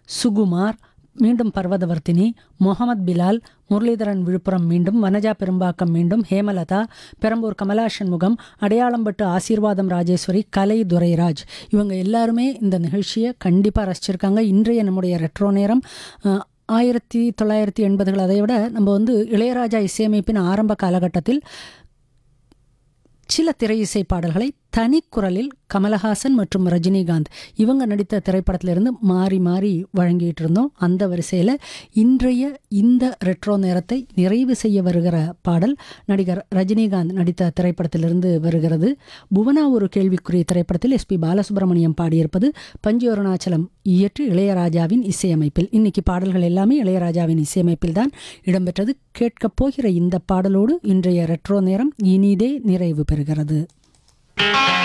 சுகுமார் மீண்டும் பர்வதவர்த்தினி முகமது பிலால் முரளிதரன் விழுப்புரம் மீண்டும் வனஜா பெரும்பாக்கம் மீண்டும் ஹேமலதா பெரம்பூர் கமலா சண்முகம் அடையாளம்பட்டு ஆசீர்வாதம் ராஜேஸ்வரி கலை துரைராஜ் இவங்க எல்லாருமே இந்த நிகழ்ச்சியை கண்டிப்பாக ரசிச்சிருக்காங்க இன்றைய நம்முடைய ரெட்ரோ நேரம் அஹ், ஆயிரத்தி தொள்ளாயிரத்தி எண்பதுகள் அதை விட நம்ம வந்து இளையராஜா இசையமைப்பின் ஆரம்ப காலகட்டத்தில் சில திரை இசை பாடல்களை தனிக்குரலில் கமலஹாசன் மற்றும் ரஜினிகாந்த் இவங்க நடித்த திரைப்படத்திலிருந்து மாறி மாறி வழங்கிட்டு இருந்தோம் அந்த வரிசையில் இன்றைய இந்த ரெட்ரோ நேரத்தை நிறைவு செய்ய வருகிற பாடல் நடிகர் ரஜினிகாந்த் நடித்த திரைப்படத்திலிருந்து வருகிறது புவனா ஒரு கேள்விக்குரிய திரைப்படத்தில் எஸ்பி பாலசுப்ரமணியம் பாடியிருப்பது பஞ்சு அருணாச்சலம் இயற்றி இளையராஜாவின் இசையமைப்பில் இன்னைக்கு பாடல்கள் எல்லாமே இளையராஜாவின் இசையமைப்பில் தான் இடம்பெற்றது கேட்கப் போகிற இந்த பாடலோடு இன்றைய ரெட்ரோ நேரம் இனிதே நிறைவு பெறுகிறது